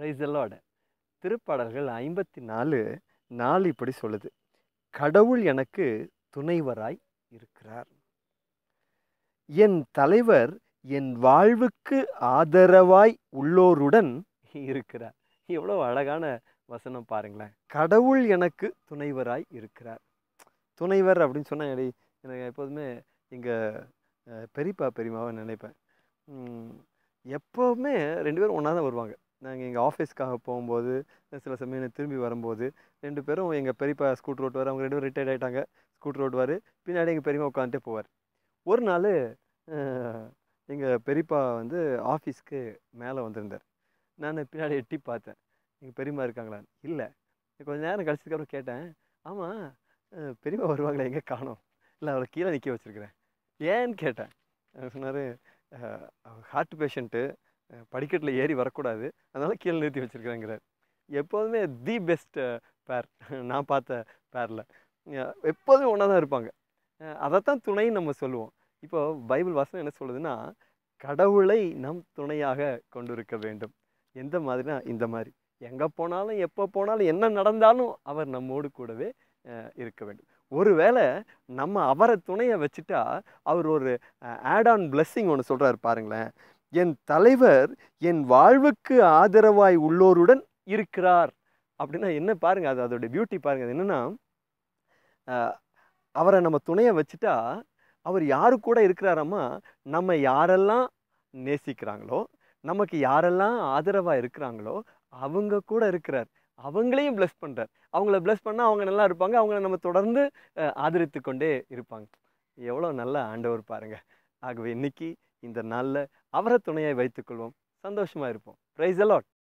price Lord திருப்பாடல்கள் ஐம்பத்தி நாலு நாலு இப்படி சொல்லுது கடவுள் எனக்கு துணைவராய் இருக்கிறார் என் தலைவர் என் வாழ்வுக்கு ஆதரவாய் உள்ளோருடன் இருக்கிறார் எவ்வளோ அழகான வசனம் பாருங்களேன் கடவுள் எனக்கு துணைவராய் இருக்கிறார் துணைவர் அப்படின்னு சொன்னால் எனக்கு எப்போதுமே எங்கள் பெரியப்பா பெரியமாவை நினைப்பேன் உம், எப்போவுமே ரெண்டு பேரும் ஒன்றா தான் வருவாங்க நாங்கள் எங்கள் ஆஃபீஸ்க்காக போகும்போது சில சமயம் நான் திரும்பி வரும்போது ரெண்டு பேரும் எங்கள் பெரியப்பா ஸ்கூட்டர் ஓட்டுவார் அவங்க ரெண்டு பேரும் ரிட்டையர்ட் ஆகிட்டாங்க ஸ்கூட்டர் ஓட்டுவார் பின்னாடி எங்கள் பெரியம்மா உட்காந்துட்டே போவார் ஒரு நாள் எங்கள் பெரியப்பா வந்து ஆஃபீஸ்க்கு மேலே வந்திருந்தார் நான் பின்னாடி எட்டி பார்த்தேன் எங்கள் பெரியம்மா இருக்காங்களான்னு இல்லை கொஞ்ச நேரம் கழிச்சதுக்கப்புறம் கேட்டேன் ஆமாம் பெரியம்மா வருவாங்களே எங்கே காணோம் இல்லை அவரை கீழே நிற்க வச்சுருக்கிறேன் ஏன்னு கேட்டேன் அவர் சொன்னார் ஹார்ட் பேஷண்ட்டு படிக்கட்டில் ஏறி வரக்கூடாது அதனால் கீழே நிறுத்தி வச்சுருக்கிறேங்கிறார் எப்போதுமே தி பெஸ்ட் பேர் நான் பார்த்த பேரில் எப்போதுமே ஒன்றா தான் இருப்பாங்க அஹ் அதைத்தான் துணைன்னு நம்ம சொல்லுவோம் இப்போ பைபிள் வாசனம் என்ன சொல்லுதுன்னா கடவுளை நம் துணையாக கொண்டிருக்க வேண்டும் எந்த மாதிரினா இந்த மாதிரி எங்கே போனாலும் எப்போ போனாலும் என்ன நடந்தாலும் அவர் நம்மோடு கூடவே அஹ், இருக்க வேண்டும் ஒருவேளை நம்ம அவரை துணையை வச்சுட்டா அவர் ஒரு ஆட் ஆன் blessing ஒன்று சொல்கிறார் பாருங்களேன் என் தலைவர் என் வாழ்வுக்கு ஆதரவாய் உள்ளோருடன் இருக்கிறார் அப்படின்னா என்ன பாருங்க அது அதோட பியூட்டி பாருங்க அது என்னன்னா அஹ், அவரை நம்ம துணையை வச்சுட்டா அவர் யாரு கூட இருக்கிறாராமா நம்ம யாரெல்லாம் நேசிக்கிறாங்களோ நமக்கு யாரெல்லாம் ஆதரவாக இருக்கிறாங்களோ அவங்க கூட இருக்கிறார் அவங்களையும் bless பண்றார் அவங்கள bless பண்ணால் அவங்க நல்லா இருப்பாங்க அவங்கள நம்ம தொடர்ந்து அஹ், ஆதரித்து கொண்டே இருப்பாங்க எவ்வளோ நல்ல ஆண்டவர் பாருங்க ஆகவே இன்னைக்கு இந்த நாளில் அவரை துணையை வைத்துக்கொள்வோம் சந்தோஷமா இருப்போம் ப்ரைஸ் அலாட்